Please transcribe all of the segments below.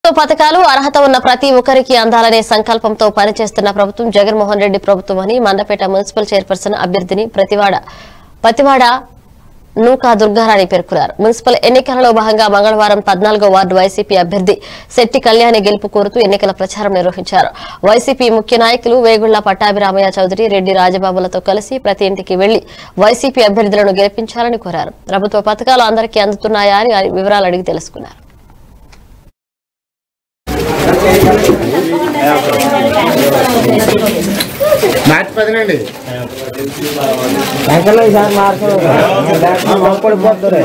ప్రభుత్వ పథకాలు అర్హత ఉన్న ప్రతి ఒక్కరికి అందాలనే సంకల్పంతో పనిచేస్తున్న ప్రభుత్వం జగన్మోహన్ రెడ్డి ప్రభుత్వం అని మండపేట మున్సిపల్ చైర్పర్సన్ అభ్యర్థిని ప్రతివాడ పతివాడ నూకా దుర్గారాణి పేర్కొన్నారు మున్సిపల్ ఎన్నికలలో భాగంగా మంగళవారం పద్నాలుగో వార్డు వైసీపీ అభ్యర్థి శెట్టి కళ్యాణి గెలుపు కోరుతూ ఎన్నికల ప్రచారం నిర్వహించారు వైసీపీ ముఖ్య నాయకులు వేగుళ్ల పట్టాభిరామయ్య చౌదరి రెడ్డి రాజబాబులతో కలిసి ప్రతి ఇంటికి వెళ్లి వైసీపీ అభ్యర్థులను గెలిపించాలని కోరారు ప్రభుత్వ పథకాలు అందరికీ అందుతున్నాయా అని వారి వివరాలు అడిగి తెలుసుకున్నారు మ్యాచ్ పదినండి వెంకల్లో ఈసారి మార్చుకోవాలి పడిపోతుంది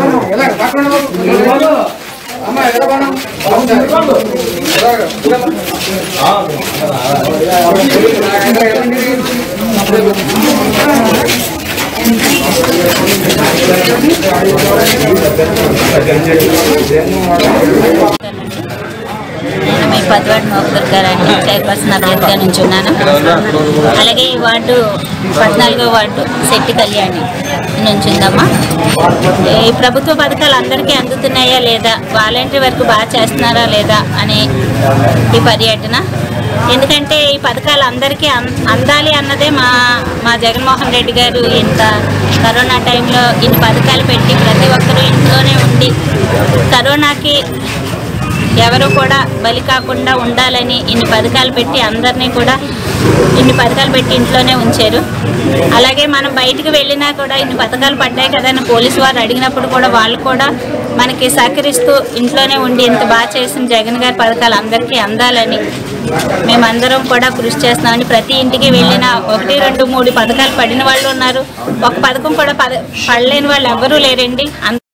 నేను మీ పద్వాడు మోకదర్ గారండి చైర్పర్సన్ అభ్యర్థిగా నుంచున్నాను అలాగే ఈ వార్డు పద్నాలుగో వార్డు శెట్టి కళ్యాణి నుంచుందమ్మా ఈ ప్రభుత్వ పథకాలు అందరికీ అందుతున్నాయా లేదా వాలంటీర్ వరకు బాగా చేస్తున్నారా లేదా అనే ఈ పర్యటన ఎందుకంటే ఈ పథకాలు అందరికీ అం- అందాలి అన్నదే మా మా జగన్మోహన్ రెడ్డి గారు ఇంత కరోనా టైంలో ఇన్ని పథకాలు పెట్టి ప్రతి ఒక్కరూ ఇంట్లోనే ఉండి కరోనాకి ఎవరు కూడా బలి కాకుండా ఉండాలని ఇన్ని పథకాలు పెట్టి అందరినీ కూడా ఇన్ని పథకాలు పెట్టి ఇంట్లోనే ఉంచారు అలాగే మనం బయటికి వెళ్ళినా కూడా ఇన్ని పథకాలు పడ్డాయి కదా అని పోలీసు వారు అడిగినప్పుడు కూడా వాళ్ళు కూడా మనకి సహకరిస్తూ ఇంట్లోనే ఉండి ఇంత బాగా చేసిన జగన్ గారి పథకాలు అందరికీ అందాలని మేమందరం కూడా కృషి చేస్తున్నామని ప్రతి ఇంటికి వెళ్ళిన ఒకటి రెండు మూడు పథకాలు పడిన వాళ్ళు ఉన్నారు ఒక పథకం కూడా పద పడలేని వాళ్ళు ఎవరూ లేరండి